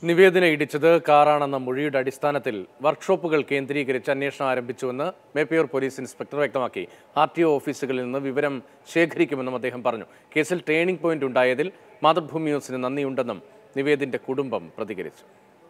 നിവേദന ഇടിച്ചത് കാറാണെന്ന മൊഴിയുടെ അടിസ്ഥാനത്തിൽ വർക്ക്ഷോപ്പുകൾ കേന്ദ്രീകരിച്ച് അന്വേഷണം ആരംഭിച്ചുവെന്ന് മേപ്പയൂർ പോലീസ് ഇൻസ്പെക്ടർ വ്യക്തമാക്കി ആർ ടി ഒ ഓഫീസുകളിൽ നിന്ന് വിവരം ശേഖരിക്കുമെന്നും അദ്ദേഹം പറഞ്ഞു കേസിൽ ടേണിംഗ് പോയിന്റ് ഉണ്ടായതിൽ മാതൃഭൂമി ന്യൂസിന് നന്ദിയുണ്ടെന്നും നിവേദിന്റെ കുടുംബം പ്രതികരിച്ചു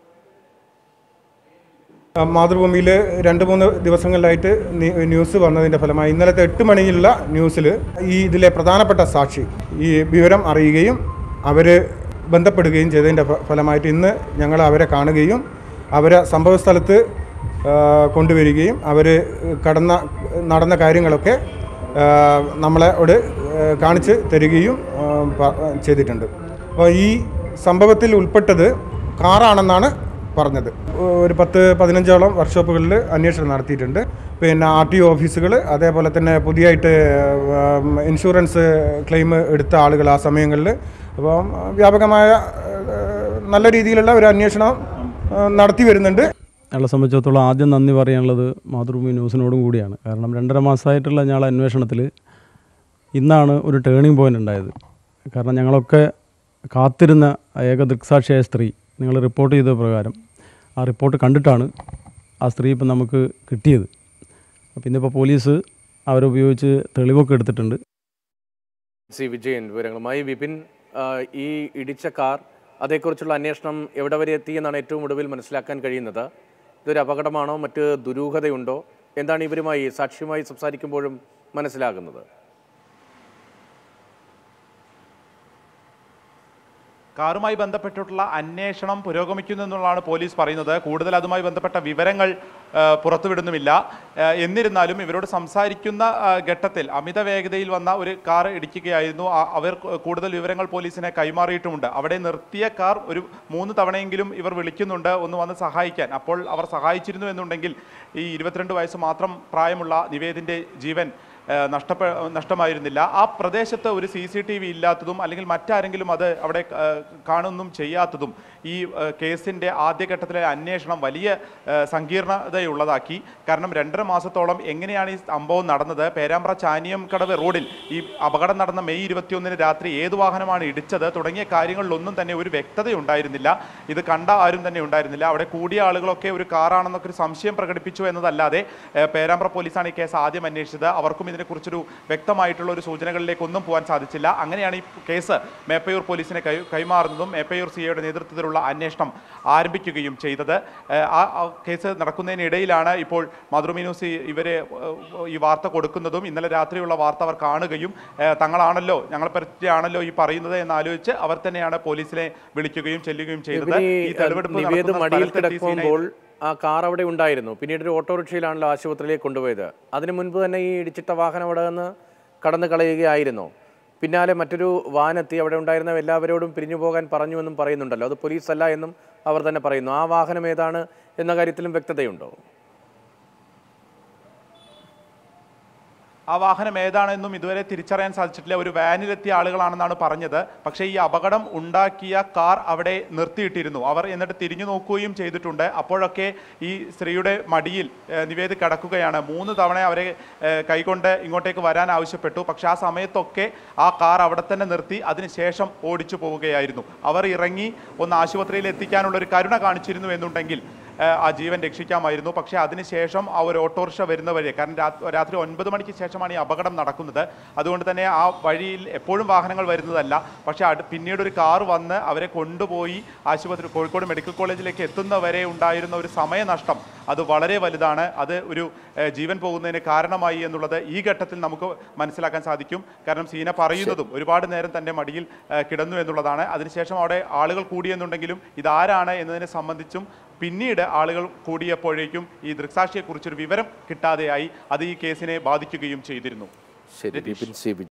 മാതൃഭൂമിയിൽ രണ്ട് മൂന്ന് ദിവസങ്ങളിലായിട്ട് നി- ന്യൂസ് വന്നതിൻ്റെ ഫലമായി ഇന്നലത്തെ എട്ട് മണിയിലുള്ള ന്യൂസിൽ ഈ ഇതിലെ പ്രധാനപ്പെട്ട സാക്ഷി ഈ വിവരം അറിയുകയും അവർ ബന്ധപ്പെടുകയും ചെയ്തതിൻ്റെ ഫ- ഫലമായിട്ട് ഇന്ന് ഞങ്ങൾ അവരെ കാണുകയും അവരെ സംഭവസ്ഥലത്ത് ആ, കൊണ്ടുവരികയും അവർ കടന്ന നടന്ന കാര്യങ്ങളൊക്കെ ആ, നമ്മളോട് ആ, കാണിച്ച് തരികയും ആ, പ- ചെയ്തിട്ടുണ്ട് അപ്പോൾ ഈ സംഭവത്തിൽ ഉൾപ്പെട്ടത് കാറാണെന്നാണ് പറഞ്ഞത് ഒരു പത്ത് പതിനഞ്ചോളം വർക്ക്ഷോപ്പുകളിൽ അന്വേഷണം നടത്തിയിട്ടുണ്ട് പിന്നെ ആർ ടി ഒ ഓഫീസുകൾ അതേപോലെ തന്നെ പുതിയതായിട്ട് ഉം, ഇൻഷുറൻസ് ക്ലെയിം എടുത്ത ആളുകൾ ആ സമയങ്ങളിൽ അപ്പം വ്യാപകമായ ഏഹ്, നല്ല രീതിയിലുള്ള ഒരു അന്വേഷണം ഏഹ്, നടത്തി വരുന്നുണ്ട് ഞങ്ങളെ സംബന്ധിച്ചിടത്തോളം ആദ്യം നന്ദി പറയാനുള്ളത് മാതൃഭൂമി ന്യൂസിനോടും കൂടിയാണ് കാരണം രണ്ടര മാസമായിട്ടുള്ള ഞങ്ങളെ അന്വേഷണത്തിൽ ഇന്നാണ് ഒരു ടേണിംഗ് പോയിന്റ് ഉണ്ടായത് കാരണം ഞങ്ങളൊക്കെ കാത്തിരുന്ന ഏക ദൃക്സാക്ഷിയായ സ്ത്രീ നിങ്ങൾ റിപ്പോർട്ട് ചെയ്ത പ്രകാരം ആ റിപ്പോർട്ട് കണ്ടിട്ടാണ് ആ സ്ത്രീ ഇപ്പം നമുക്ക് കിട്ടിയത് അപ്പോൾ ഇന്നിപ്പോൾ പോലീസ് അവരുപയോഗിച്ച് തെളിവൊക്കെ എടുത്തിട്ടുണ്ട് സി വിജയൻ വിവരങ്ങളുമായി വിപിൻ ആ, ഈ ഇടിച്ച കാർ അതേക്കുറിച്ചുള്ള അന്വേഷണം എവിടെ വരെ എത്തിയെന്നാണ് ഏറ്റവും ഒടുവിൽ മനസ്സിലാക്കാൻ കഴിയുന്നത് ഇതൊരു അപകടമാണോ മറ്റ് ദുരൂഹതയുണ്ടോ എന്താണ് ഇവരുമായി സാക്ഷിയുമായി സംസാരിക്കുമ്പോഴും മനസ്സിലാകുന്നത് കാറുമായി ബന്ധപ്പെട്ടിട്ടുള്ള അന്വേഷണം പുരോഗമിക്കുന്നു എന്നുള്ളതാണ് പോലീസ് പറയുന്നത് കൂടുതൽ അതുമായി ബന്ധപ്പെട്ട വിവരങ്ങൾ ആ, പുറത്തുവിടുന്നുമില്ല ആ, എന്നിരുന്നാലും ഇവരോട് സംസാരിക്കുന്ന ആ, ഘട്ടത്തിൽ അമിത വേഗതയിൽ വന്ന ഒരു കാർ ഇടിക്കുകയായിരുന്നു ആ- അവർ കൂടുതൽ വിവരങ്ങൾ പോലീസിനെ കൈമാറിയിട്ടുമുണ്ട് അവിടെ നിർത്തിയ കാർ ഒരു മൂന്ന് തവണയെങ്കിലും ഇവർ വിളിക്കുന്നുണ്ട് ഒന്ന് വന്ന് സഹായിക്കാൻ അപ്പോൾ അവർ സഹായിച്ചിരുന്നു എന്നുണ്ടെങ്കിൽ ഈ ഇരുപത്തിരണ്ട് വയസ്സ് മാത്രം പ്രായമുള്ള നിവേദിൻ്റെ ജീവൻ ഏഹ് നഷ്ടപ്പെ നഷ്ടമായിരുന്നില്ല ആ പ്രദേശത്ത് ഒരു സി സി ടി വി ഇല്ലാത്തതും അല്ലെങ്കിൽ മറ്റാരെങ്കിലും അത് അവിടെ ഏഹ് കാണുന്നും ചെയ്യാത്തതും ഈ ഏഹ് കേസിൻ്റെ ആദ്യഘട്ടത്തിലെ അന്വേഷണം വലിയ ഏഹ് സങ്കീർണതയുള്ളതാക്കി കാരണം രണ്ടര മാസത്തോളം എങ്ങനെയാണ് ഈ സംഭവം നടന്നത് പേരാമ്പ്ര ചാനിയം കടവ് റോഡിൽ ഈ അപകടം നടന്ന മെയ് ഇരുപത്തിയൊന്നിന് രാത്രി ഏത് വാഹനമാണ് ഇടിച്ചത് തുടങ്ങിയ കാര്യങ്ങളിലൊന്നും തന്നെ ഒരു വ്യക്തതയുണ്ടായിരുന്നില്ല ഇത് കണ്ട ആരും തന്നെ ഉണ്ടായിരുന്നില്ല അവിടെ കൂടിയ ആളുകളൊക്കെ ഒരു കാറാണെന്നൊക്കെ ഒരു സംശയം പ്രകടിപ്പിച്ചു എന്നതല്ലാതെ ഏഹ് പേരാമ്പ്ര പോലീസാണ് ഈ കേസ് ആദ്യം അന്വേഷിച്ചത് അവർക്കും ഇതിനെക്കുറിച്ചൊരു വ്യക്തമായിട്ടുള്ള ഒരു സൂചനകളിലേക്കൊന്നും പോകാൻ സാധിച്ചില്ല അങ്ങനെയാണ് ഈ കേസ് മേപ്പയൂർ പോലീസിനെ കൈ കൈമാറുന്നതും മേപ്പയൂർ സി ഐയുടെ നേതൃത്വത്തിലുള്ള അന്വേഷണം ആരംഭിക്കുകയും ചെയ്തത് ഏഹ് ആ ആ കേസ് നടക്കുന്നതിനിടയിലാണ് ഇപ്പോൾ മാതൃഭൂമി ന്യൂസ് ഈ- ഇവരെ ഏഹ് ഈ വാർത്ത കൊടുക്കുന്നതും ഇന്നലെ രാത്രിയുള്ള വാർത്ത അവർ കാണുകയും ഏഹ് തങ്ങളാണല്ലോ ഞങ്ങളെ പറ്റിയാണല്ലോ ഈ പറയുന്നത് എന്നാലോചിച്ച് അവർ തന്നെയാണ് പോലീസിനെ വിളിക്കുകയും ചെല്ലുകയും ചെയ്തത് ഇവര് ഈ തെളിവെടുപ്പ് നിവേദ് നടക്കുന്ന മടിയിൽ സ്ഥലത്തെത്തി കിടക്കുമ്പോൾ ആ കാർ അവിടെ ഉണ്ടായിരുന്നു പിന്നീട് ഒരു ഓട്ടോറിക്ഷയിലാണല്ലോ ആശുപത്രിയിലേക്ക് കൊണ്ടുപോയത് അതിനു മുൻപ് തന്നെ ഈ ഇടിച്ചിട്ട വാഹനം അവിടെ നിന്ന് കടന്നു കളയുകയായിരുന്നോ പിന്നാലെ മറ്റൊരു വാനെത്തി അവിടെ ഉണ്ടായിരുന്ന എല്ലാവരോടും പിരിഞ്ഞു പോകാൻ പറഞ്ഞുവെന്നും പറയുന്നുണ്ടല്ലോ അത് പോലീസ് അല്ല എന്നും അവർ തന്നെ പറയുന്നു ആ വാഹനം ഏതാണ് എന്ന കാര്യത്തിലും വ്യക്തതയുണ്ടോ ആ വാഹനം ഏതാണെന്നും ഇതുവരെ തിരിച്ചറിയാൻ സാധിച്ചിട്ടില്ല ഒരു വാനിലെത്തിയ ആളുകളാണെന്നാണ് പറഞ്ഞത് പക്ഷേ ഈ അപകടം ഉണ്ടാക്കിയ കാർ അവിടെ നിർത്തിയിട്ടിരുന്നു അവർ എന്നിട്ട് തിരിഞ്ഞു നോക്കുകയും ചെയ്തിട്ടുണ്ട് അപ്പോഴൊക്കെ ഈ സ്ത്രീയുടെ മടിയിൽ ഏഹ്, നിവേദ് കിടക്കുകയാണ് മൂന്ന് തവണ അവരെ ഏഹ്, കൈകൊണ്ട് ഇങ്ങോട്ടേക്ക് വരാൻ ആവശ്യപ്പെട്ടു പക്ഷേ ആ സമയത്തൊക്കെ ആ കാർ അവിടെ തന്നെ നിർത്തി അതിനുശേഷം ഓടിച്ചു പോവുകയായിരുന്നു അവർ ഇറങ്ങി ഒന്ന് ആശുപത്രിയിൽ എത്തിക്കാനുള്ള ഒരു കരുണ കാണിച്ചിരുന്നു എന്നുണ്ടെങ്കിൽ ഏഹ്, ആ ജീവൻ രക്ഷിക്കാമായിരുന്നു പക്ഷേ അതിനുശേഷം ആ ഒരു ഓട്ടോറിക്ഷ വരുന്ന വഴി കാരണം രാ- രാത്രി ഒൻപത് മണിക്ക് ശേഷമാണ് ഈ അപകടം നടക്കുന്നത് അതുകൊണ്ട് തന്നെ ആ വഴിയിൽ എപ്പോഴും വാഹനങ്ങൾ വരുന്നതല്ല പക്ഷേ അടു പിന്നീട് ഒരു കാർ വന്ന് അവരെ കൊണ്ടുപോയി ആശുപത്രി കോഴിക്കോട് മെഡിക്കൽ കോളേജിലേക്ക് എത്തുന്നവരെ ഉണ്ടായിരുന്ന ഒരു സമയനഷ്ടം അത് വളരെ വലുതാണ് അത് ഒരു ഏഹ്, ജീവൻ പോകുന്നതിന് കാരണമായി എന്നുള്ളത് ഈ ഘട്ടത്തിൽ നമുക്ക് മനസ്സിലാക്കാൻ സാധിക്കും കാരണം സീന പറയുന്നതും ഒരുപാട് നേരം തൻ്റെ മടിയിൽ ഏഹ്, കിടന്നു എന്നുള്ളതാണ് അതിനുശേഷം അവിടെ ആളുകൾ കൂടിയെന്നുണ്ടെങ്കിലും ഇതാരാണ് എന്നതിനെ സംബന്ധിച്ചും പിന്നീട് ആളുകൾ കൂടിയപ്പോഴേക്കും ഈ ദൃക്സാക്ഷിയെക്കുറിച്ചൊരു വിവരം കിട്ടാതെയായി അത് ഈ കേസിനെ ബാധിക്കുകയും ചെയ്തിരുന്നു ശരി ബിപിൻ സി